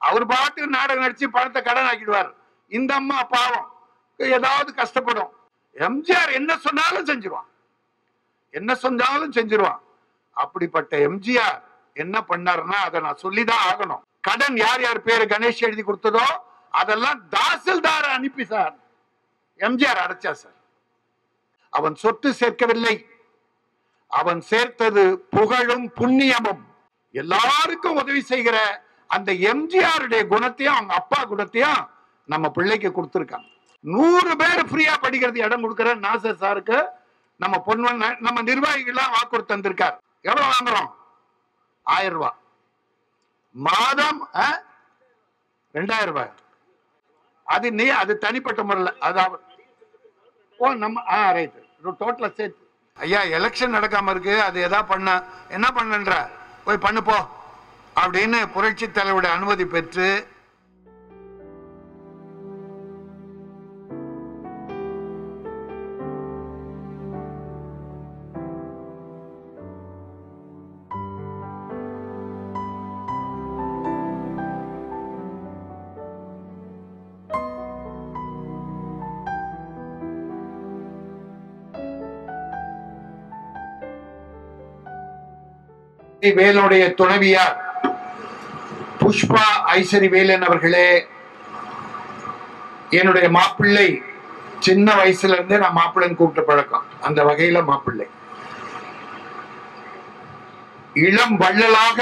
அவர் பாட்டுக்கு நாடகம் நடிச்சு பணத்தை கடன் ஆக்கிடுவார் இந்த அம்மா பாவம் ஏதாவது கஷ்டப்படும் எம்ஜிஆர் என்ன சொன்னாலும் செஞ்சிருவான் என்ன சொன்னாலும் செஞ்சிருவான் அப்படிப்பட்ட எம்ஜிஆர் என்ன பண்ணாருன்னா அதை நான் சொல்லிதான் ஆகணும் கடன் யார் யார் பேரு கணேஷ் எழுதி கொடுத்ததோ அதெல்லாம் தாசில்தார் அனுப்பி சார் எம்ஜிஆர் அடைச்சா சார் அவன் சொத்து சேர்க்கவில்லை அவன் சேர்த்தது புகழும் புண்ணியமும் எல்லாருக்கும் உதவி செய்கிற அந்த எம்ஜிஆருடைய குணத்தையும் அவங்க அப்பா குணத்தையும் நம்ம பிள்ளைக்கு கொடுத்துருக்காங்க நூறு பேர் ஃப்ரீயா படிக்கிறது இடம் கொடுக்கிற நாசர் சாருக்கு நம்ம பொன்வன் நம்ம நிர்வாகிகள்லாம் வாக்குறுதி தந்திருக்கார் எவ்வளவு வாங்குறோம் ஆயிரம் ரூபாய் மாதம் ஆ? ரெண்டாயிரம் ரூபாய் அது நீ அது தனிப்பட்ட முறையில் அது அவர் ஓ நம்ம ஆ ரைட் டோட்டலா சேர்த்து ஐயா எலெக்ஷன் நடக்காம இருக்கு அது எதா பண்ண என்ன பண்ணன்ற போய் பண்ணு போ அப்படின்னு புரட்சி தலைவருடைய அனுமதி பெற்று வேலுடைய துணைவியார் புஷ்பா ஐசரி வேலன் அவர்களே என்னுடைய மாப்பிள்ளை சின்ன வயசுல இருந்தே நான் மாப்பிள்ளைன்னு கூப்பிட்ட பழக்கம் அந்த வகையில மாப்பிள்ளை இளம் வள்ளலாக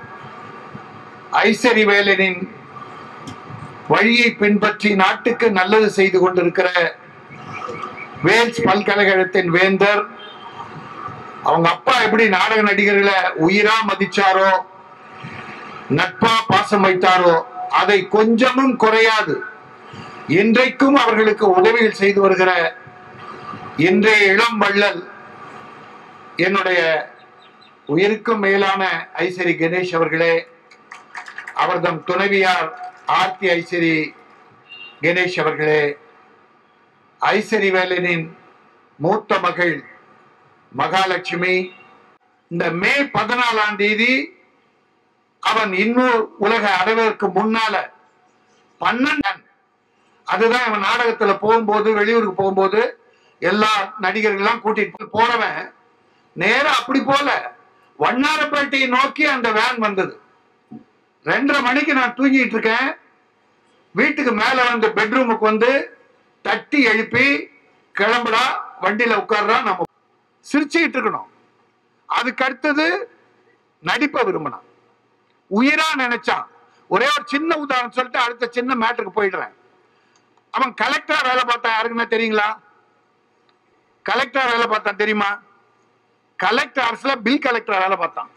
ஐசரி வேலனின் வழியை பின்பற்றி நாட்டுக்கு நல்லது செய்து கொண்டிருக்கிற வேல்ஸ் பல்கலைக்கழகத்தின் வேந்தர் அவங்க அப்பா எப்படி நாடக நடிகர்களை உயிரா மதிச்சாரோ நட்பா பாசம் வைத்தாரோ அதை கொஞ்சமும் குறையாது இன்றைக்கும் அவர்களுக்கு உதவிகள் செய்து வருகிற இன்றைய இளம் வள்ளல் என்னுடைய உயிருக்கும் மேலான ஐசரி கணேஷ் அவர்களே அவர்தம் துணைவியார் ஆர்த்தி ஐசரி கணேஷ் அவர்களே ஐசரி வேலனின் மூத்த மகள் மகாலட்சுமி இந்த மே பதினாலாம் தேதி அவன் இன்னும் உலக அடைவதற்கு முன்னால பன்னெண்டு அதுதான் அவன் நாடகத்துல போகும்போது வெளியூருக்கு போகும்போது எல்லா நடிகர்கள்லாம் கூட்டிட்டு போறவன் நேரா அப்படி போல வண்ணாரப்பேட்டையை நோக்கி அந்த வேன் வந்தது ரெண்டரை மணிக்கு நான் தூங்கிட்டு இருக்கேன் வீட்டுக்கு மேல வந்து பெட்ரூமுக்கு வந்து தட்டி எழுப்பி கிளம்புடா வண்டியில உட்கார்றா நம்ம சிரிச்சுக்கிட்டு இருக்கணும் அதுக்கு அடுத்தது நடிப்பை விரும்பினான் உயிரா நினைச்சான் ஒரே ஒரு சின்ன உதாரணம் சொல்லிட்டு அடுத்த சின்ன மேட்டருக்கு போயிடுறேன் அவன் கலெக்டரா வேலை பார்த்தான் யாருக்குன்னா தெரியுங்களா கலெக்டரா வேலை பார்த்தான் தெரியுமா கலெக்டர் அரசுல பில் கலெக்டரா வேலை பார்த்தான்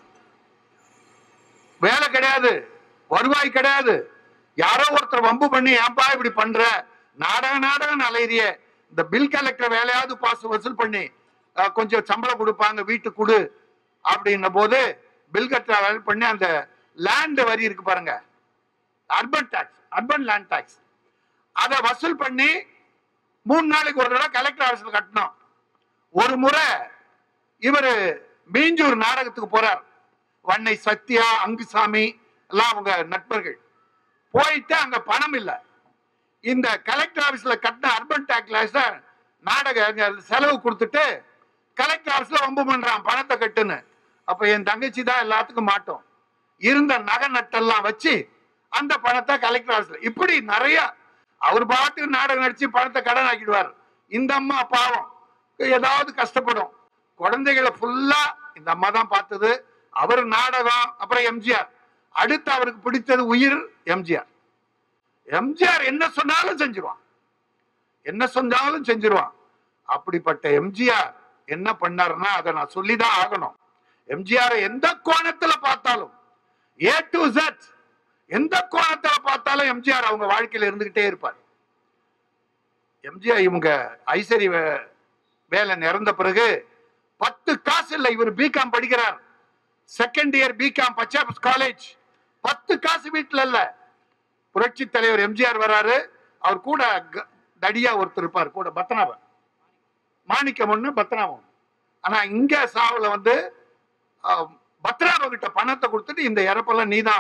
வேலை கிடையாது வருவாய் கிடையாது யாரோ ஒருத்தர் வம்பு பண்ணி ஏன்பா இப்படி பண்ற நாடக நாடகம் அலையிறிய இந்த பில் கலெக்டர் வேலையாவது பாஸ் வசூல் பண்ணி அஹ், கொஞ்சம் சம்பளம் கொடுப்பாங்க வீட்டுக்கு கொடு அப்படின்ன போது பில் கலெக்டர் வேலை பண்ணி அந்த லேண்ட் வரி இருக்கு பாருங்க urban tax urban land tax அதை வசூல் பண்ணி மூணு நாளைக்கு ஒரு தடவை கலெக்டர் ஆஃபீஸ்ல கட்டணும் ஒரு முறை இவரு மீஞ்சூர் நாடகத்துக்கு போறார் வன்னை சத்யா அங்குசாமி எல்லாம் அவங்க நண்பர்கள் போயிட்டு அங்க பணம் இல்ல இந்த கலெக்டர் ஆபீஸ்ல கட்டின அர்பன் டாக்ஸ் நாடக அங்க செலவு கொடுத்துட்டு கலெக்டர் ஆபீஸ்ல வம்பு பண்றான் பணத்தை கட்டுன்னு அப்ப என் தங்கச்சி தான் எல்லாத்துக்கும் மாட்டோம் இருந்த நகை நட்டெல்லாம் வச்சு அந்த பணத்தை கலெக்டர் ஆபீஸ்ல இப்படி நிறைய அவர் பாட்டுக்கு நாடகம் நடிச்சு பணத்தை கடன் ஆக்கிடுவார் இந்த அம்மா பாவம் ஏதாவது கஷ்டப்படும் குழந்தைகளை ஃபுல்லா இந்த அம்மா தான் பார்த்தது அவர் நாடகம் அப்புறம் எம்ஜிஆர் அடுத்து அவருக்கு பிடித்தது உயிர் எம்ஜிஆர் எம்ஜிஆர் என்ன சொன்னாலும் செஞ்சிருவான் என்ன சொன்னாலும் செஞ்சிருவான் அப்படிப்பட்ட எம்ஜிஆர் என்ன பண்ணாருன்னா அதை நான் சொல்லிதான் ஆகணும் எம்ஜிஆர் எந்த கோணத்துல பார்த்தாலும் ஏ டு Z எந்த கோணத்துல பார்த்தாலும் எம்ஜிஆர் அவங்க வாழ்க்கையில இருந்துகிட்டே இருப்பார் எம்ஜிஆர் இவங்க ஐசரி வே- வேலை இறந்த பிறகு பத்து காசு இல்லை இவர் பிகாம் படிக்கிறார் செகண்ட் இயர் பிகாம் பச்சாப் காலேஜ் பத்து காசு வீட்டுல இல்ல புரட்சி தலைவர் எம்ஜிஆர் வராரு அவர் கூட க- தடியா ஒருத்தர் இருப்பார் கூட பத்னாபன் மாணிக்கம் ஒண்ணு பத்னாபம் ஒண்ணு. ஆனா இங்க சாவுல வந்து ஆஹ், பத்ராப கிட்ட பணத்தை கொடுத்துட்டு இந்த இறப்பெல்லாம் நீதான்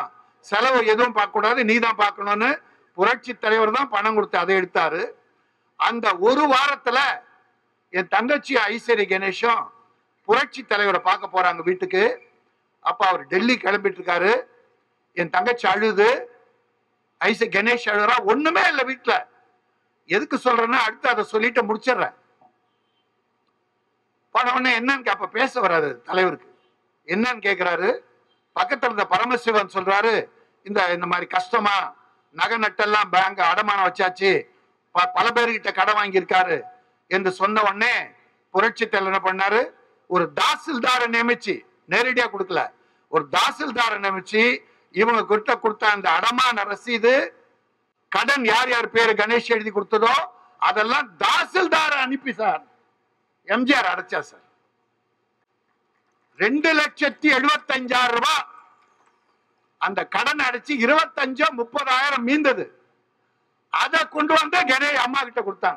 செலவு எதுவும் பார்க்க கூடாது நீ தான் பார்க்கணும்னு புரட்சி தலைவர் தான் பணம் கொடுத்து அதை எடுத்தாரு அந்த ஒரு வாரத்துல என் தங்கச்சி ஐஸ்வரி கணேஷும் புரட்சி தலைவரை பார்க்க போறாங்க வீட்டுக்கு அப்ப அவர் டெல்லி கிளம்பிட்டு இருக்காரு என் தங்கச்சி அழுது ஐச கணேஷ் அழுறா ஒண்ணுமே இல்லை வீட்டுல எதுக்கு சொல்றேன்னா அடுத்து அதை சொல்லிட்டு முடிச்சிடுறேன் போன உடனே என்னன்னு கேப்ப பேச வராது தலைவருக்கு என்னன்னு கேக்குறாரு பக்கத்துல இருந்த பரமசிவன் சொல்றாரு இந்த இந்த மாதிரி கஷ்டமா நகை நட்டெல்லாம் பேங்க் அடமானம் வச்சாச்சு ப- பல பேர்கிட்ட கடன் வாங்கியிருக்காரு என்று சொன்ன உடனே புரட்சி தலைவர் என்ன பண்ணாரு ஒரு தாசில்தாரை நியமிச்சு நேரடியா கொடுக்கல ஒரு தாசில்தாரை நியமிச்சு இவங்க கிட்ட கொடுத்த அந்த அடமான ரசீது கடன் யார் யார் பேரு கணேஷ் எழுதி கொடுத்ததோ அதெல்லாம் தாசில்தாரை அனுப்பி சார் எம்ஜிஆர் அடைச்சா சார் ரெண்டு லட்சத்தி எழுபத்தஞ்சாயிரம் ரூபாய் அந்த கடன் அடைச்சு இருபத்தஞ்சோ முப்பதாயிரம் மீந்தது அதை கொண்டு வந்து கணேஷ் அம்மா கிட்ட கொடுத்தாங்க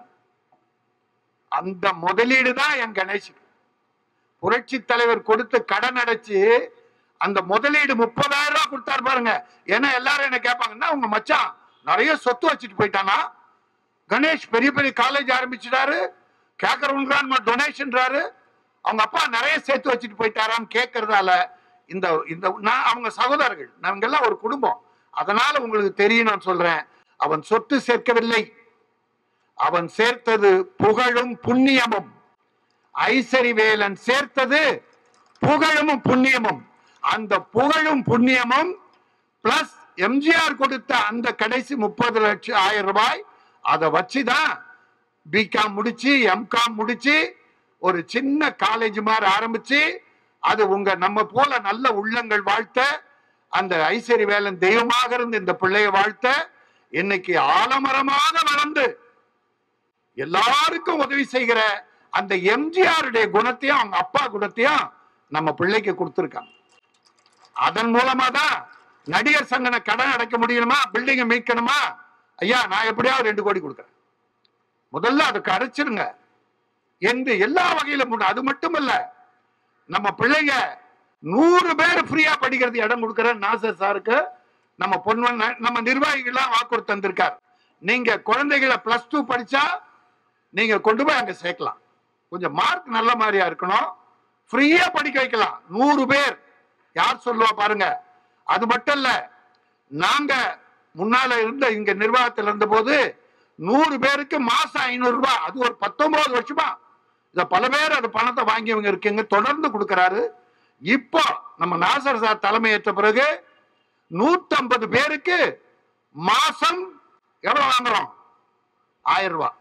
அந்த முதலீடு தான் என் கணேஷுக்கு புரட்சி தலைவர் கொடுத்து கடன் அடைச்சு அந்த முதலீடு முப்பதாயிரம் ரூபாய் கொடுத்தாரு பாருங்க ஏன்னா எல்லாரும் என்ன கேட்பாங்கன்னா உங்க மச்சான் நிறைய சொத்து வச்சுட்டு போயிட்டானா கணேஷ் பெரிய பெரிய காலேஜ் ஆரம்பிச்சிட்டாரு கேட்கறவங்க டொனேஷன்றாரு அவங்க அப்பா நிறைய சேர்த்து வச்சுட்டு போயிட்டாரான்னு கேட்கறதால இந்த இந்த நான் அவங்க சகோதரர்கள் நாங்க எல்லாம் ஒரு குடும்பம் அதனால உங்களுக்கு தெரியும் நான் சொல்றேன் அவன் சொத்து சேர்க்கவில்லை அவன் சேர்த்தது புகழும் புண்ணியமும் ஐசரி வேலன் சேர்த்தது புகழும் புண்ணியமும் அந்த புகழும் புண்ணியமும் பிளஸ் எம்ஜிஆர் கொடுத்த அந்த கடைசி முப்பது லட்சம் ஆயிரம் ரூபாய் அதை வச்சுதான் பிகாம் முடிச்சு எம்காம் முடிச்சு ஒரு சின்ன காலேஜ் மாதிரி ஆரம்பிச்சு அது உங்க நம்ம போல நல்ல உள்ளங்கள் வாழ்த்த அந்த ஐசரி வேலன் தெய்வமாக இருந்து இந்த பிள்ளைய வாழ்த்த இன்னைக்கு ஆலமரமாக வளர்ந்து எல்லாருக்கும் உதவி செய்கிற அந்த எம்ஜிஆருடைய குணத்தையும் அவங்க அப்பா குணத்தையும் நம்ம பிள்ளைக்கு கொடுத்துருக்காங்க அதன் மூலமா தான் நடிகர் சங்கன கடன் அடைக்க முடியணுமா பில்டிங்கை மீட்கணுமா ஐயா நான் எப்படியாவது ரெண்டு கோடி கொடுக்குறேன் முதல்ல அதுக்கு அடைச்சிருங்க என்று எல்லா வகையிலும் உண்டு. அது மட்டுமல்ல நம்ம பிள்ளைங்க நூறு பேர் ஃப்ரீயா படிக்கிறது இடம் கொடுக்கிற நாசர் சாருக்கு நம்ம பொன்வன் நம்ம நிர்வாகிகள்லாம் வாக்குறுதி தந்திருக்கார் நீங்க குழந்தைகளை பிளஸ் டூ படிச்சா நீங்க கொண்டு போய் அங்க சேர்க்கலாம் கொஞ்சம் மார்க் நல்ல மாதிரியா இருக்கணும் ஃப்ரீயா படிக்க வைக்கலாம் நூறு பேர் யார் சொல்லுவா பாருங்க அது மட்டும் இல்ல நாங்க முன்னால இருந்த இங்க நிர்வாகத்தில் இருந்த போது நூறு பேருக்கு மாசம் ஐநூறு ரூபாய் அது ஒரு பத்தொன்பது வருஷமா இத பல பேர் அது பணத்தை வாங்கியவங்க இருக்கீங்க தொடர்ந்து கொடுக்கறாரு இப்போ நம்ம நாசர் சார் தலைமையேற்ற பிறகு நூத்தம்பது பேருக்கு மாசம் எவ்வளவு வாங்குறோம் ஆயிரம் ரூபாய்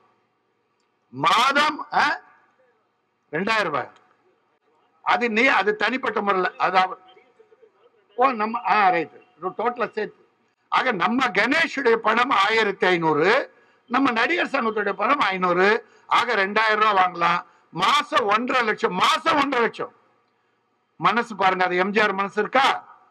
மாதம் ஆ? ரெண்டாயிரம் ரூபாய் அது நீ அது தனிப்பட்ட முறையில் அதாவது ஓ நம்ம ஆ ரைட் டோட்டலா சேர்த்து ஆக நம்ம கணேஷுடைய பணம் ஆயிரத்தி ஐநூறு நம்ம நடிகர் சங்கத்துடைய பணம் ஐநூறு ஆக ரெண்டாயிரம் ரூபாய் வாங்கலாம் மாசம் ஒன்றரை லட்சம் மாசம் ஒன்றரை லட்சம் மனசு பாருங்க அது எம்ஜிஆர் மனசு இருக்கா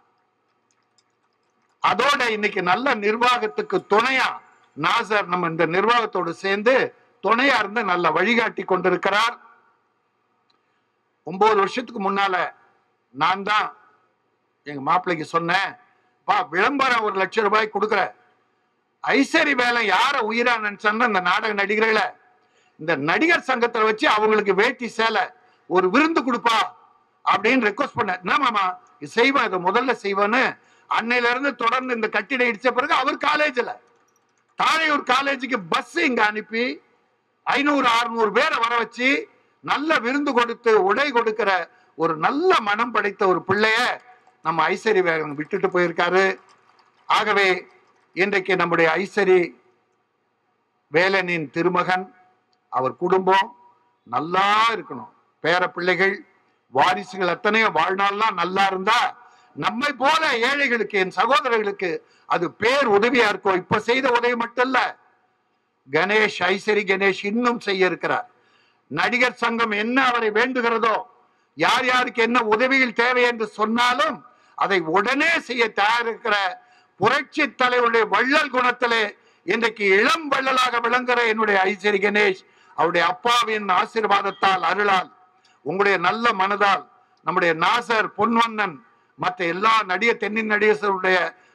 அதோட இன்னைக்கு நல்ல நிர்வாகத்துக்கு துணையா நாசர் நம்ம இந்த நிர்வாகத்தோடு சேர்ந்து துணையா இருந்து நல்ல வழிகாட்டி கொண்டிருக்கிறார் ஒன்பது வருஷத்துக்கு முன்னால நான் தான் எங்க மாப்பிள்ளைக்கு சொன்னேன் பா விளம்பரம் ஒரு லட்சம் ரூபாய் கொடுக்குற ஐசரி வேலை யார உயிரா நினைச்சான்னு இந்த நாடக நடிகர்களை இந்த நடிகர் சங்கத்துல வச்சு அவங்களுக்கு வேட்டி சேலை ஒரு விருந்து கொடுப்பா அப்படின்னு ரெக்வஸ்ட் பண்ண என்ன மாமா இது செய்வேன் இதை முதல்ல செய்வேன்னு அன்னையில இருந்து தொடர்ந்து இந்த கட்டிடம் இடிச்ச பிறகு அவர் காலேஜ்ல தாழையூர் காலேஜுக்கு பஸ் இங்க அனுப்பி ஐநூறு அறுநூறு பேரை வர வச்சு நல்ல விருந்து கொடுத்து உடை கொடுக்கிற ஒரு நல்ல மனம் படைத்த ஒரு பிள்ளைய நம்ம ஐசரி வேகன் விட்டுட்டு போயிருக்காரு ஆகவே இன்றைக்கு நம்முடைய ஐசரி வேலனின் திருமகன் அவர் குடும்பம் நல்லா இருக்கணும் பேர பிள்ளைகள் வாரிசுகள் எத்தனையோ வாழ்நாள்லாம் நல்லா இருந்தா நம்மை போல ஏழைகளுக்கு என் சகோதரர்களுக்கு அது பேர் உதவியா இருக்கும் இப்ப செய்த உதவி மட்டும் இல்ல கணேஷ் ஐசரி கணேஷ் இன்னும் செய்ய இருக்கிறார் நடிகர் சங்கம் என்ன அவரை வேண்டுகிறதோ யார் யாருக்கு என்ன உதவிகள் தேவை என்று சொன்னாலும் அதை உடனே செய்ய தயாரிக்கிற புரட்சி தலைவருடைய வள்ளல் குணத்திலே இன்றைக்கு இளம் வள்ளலாக விளங்குகிற என்னுடைய ஐசரி கணேஷ் அவருடைய அப்பாவின் ஆசீர்வாதத்தால் அருளால் உங்களுடைய நல்ல மனதால் நம்முடைய நாசர் பொன்வண்ணன் மற்ற எல்லா நடிக தென்னின் நடிகர்களுடைய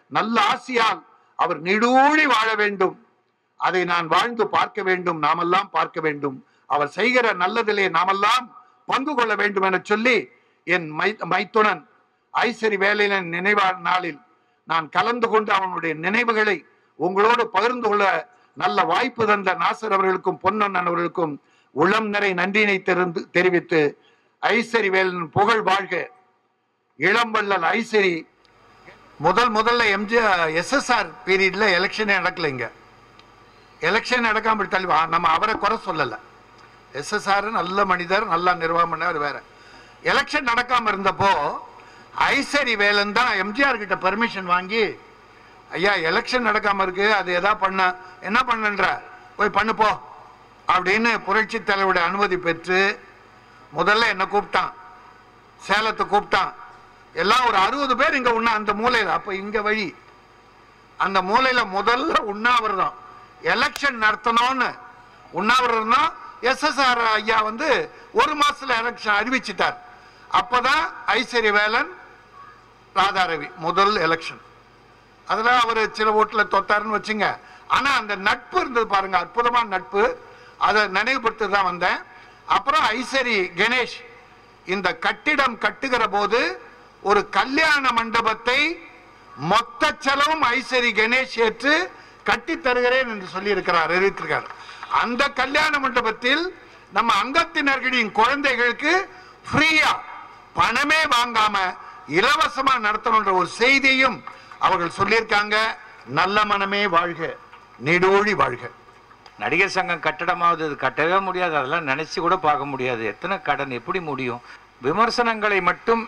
நல்ல ஆசியால் அவர் நீடூழி வாழ வேண்டும் அதை நான் வாழ்ந்து பார்க்க வேண்டும் நாமெல்லாம் பார்க்க வேண்டும் அவர் செய்கிற நல்லதிலே நாமெல்லாம் பங்கு கொள்ள வேண்டும் என சொல்லி என் மை மைத்துனன் ஐசரி வேலையின் நினைவா நாளில் நான் கலந்து கொண்டு அவனுடைய நினைவுகளை உங்களோடு பகிர்ந்து கொள்ள நல்ல வாய்ப்பு தந்த நாசர் அவர்களுக்கும் பொன்னண்ணன் அவர்களுக்கும் உளம் நிறை நன்றினை தெரிந்து தெரிவித்து ஐசரி வேலன் புகழ் வாழ்க இளம்பள்ளல் ஐசரி முதல் முதல்ல எம்ஜிஆர் எஸ்எஸ்ஆர் பீரியட்ல எலெக்ஷனே நடக்கல இங்க எலெக்ஷன் நடக்காம தள்ளி வா- நம்ம அவரை குறை சொல்லல எஸ்எஸ்ஆர் நல்ல மனிதர் நல்லா நிர்வாகம் பண்ணவர் வேற எலெக்ஷன் நடக்காம இருந்தப்போ ஐசரி வேலன் தான் எம்ஜிஆர் கிட்ட பெர்மிஷன் வாங்கி ஐயா எலெக்ஷன் நடக்காம இருக்கு அது எதா பண்ண என்ன பண்ணுன்ற போய் பண்ணு போ அப்படின்னு புரட்சி தலைவருடைய அனுமதி பெற்று முதல்ல என்ன கூப்பிட்டான் சேலத்தை கூப்பிட்டான் எல்லாம் ஒரு அறுபது பேர் இங்க உண்ணா அந்த மூலையில அப்ப இங்க வழி அந்த மூலையில முதல்ல உண்ணாவிரதம் எலெக்ஷன் நடத்தணும்னு உண்ணாவிரதம் எஸ்எஸ்ஆர் ஐயா வந்து ஒரு மாசத்துல எலெக்ஷன் அறிவிச்சிட்டார் அப்பதான் ஐஸ்வர்ய வேலன் ராதாரவி முதல் எலெக்ஷன் அதுல அவர் சில ஓட்டுல தொத்தாருன்னு வச்சுங்க ஆனா அந்த நட்பு இருந்தது பாருங்க அற்புதமான நட்பு அதை நினைவுபடுத்தி தான் வந்தேன் அப்புறம் ஐசரி கணேஷ் இந்த கட்டிடம் கட்டுகிற போது ஒரு கல்யாண மண்டபத்தை மொத்த செலவும் ஐசரி கணேஷ் ஏற்று கட்டி தருகிறேன் என்று சொல்லி இருக்கிறார் அறிவித்திருக்கார் அந்த கல்யாண மண்டபத்தில் நம்ம அங்கத்தினர்களின் குழந்தைகளுக்கு ஃப்ரீயா பணமே வாங்காம இலவசமா நடத்தணுன்ற ஒரு செய்தியும் அவர்கள் சொல்லியிருக்காங்க நல்ல மனமே வாழ்க நீடோழி வாழ்க நடிகர் சங்கம் கட்டடமாவது அது கட்டவே முடியாது அதெல்லாம் நினைச்சு கூட பார்க்க முடியாது எத்தனை கடன் எப்படி முடியும் விமர்சனங்களை மட்டும்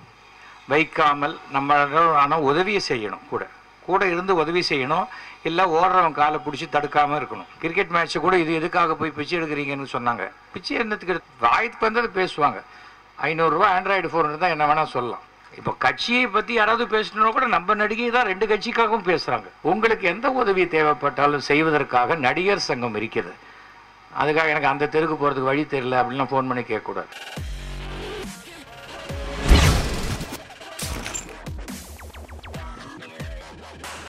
வைக்காமல் நம்ம ஆனால் உதவியை செய்யணும் கூட கூட இருந்து உதவி செய்யணும் இல்லை ஓடுறவன் காலை பிடிச்சி தடுக்காம இருக்கணும் கிரிக்கெட் மேட்ச் கூட இது எதுக்காக போய் பிச்சை எடுக்கிறீங்கன்னு சொன்னாங்க பிச்சை என்னத்துக்கு வாய்ப்பு வந்தது பேசுவாங்க ஐநூறுரூவா ஆண்ட்ராய்டு ஃபோன் இருந்தால் என்ன வேணால் சொல்லலாம் இப்போ கட்சியை பற்றி யாராவது பேசணும்னா கூட நம்ம நடிகை தான் ரெண்டு கட்சிக்காகவும் பேசுகிறாங்க உங்களுக்கு எந்த உதவி தேவைப்பட்டாலும் செய்வதற்காக நடிகர் சங்கம் இருக்கிறது அதுக்காக எனக்கு அந்த தெருக்கு போகிறதுக்கு வழி தெரியல அப்படின்லாம் ஃபோன் பண்ணி கேட்கக்கூடாது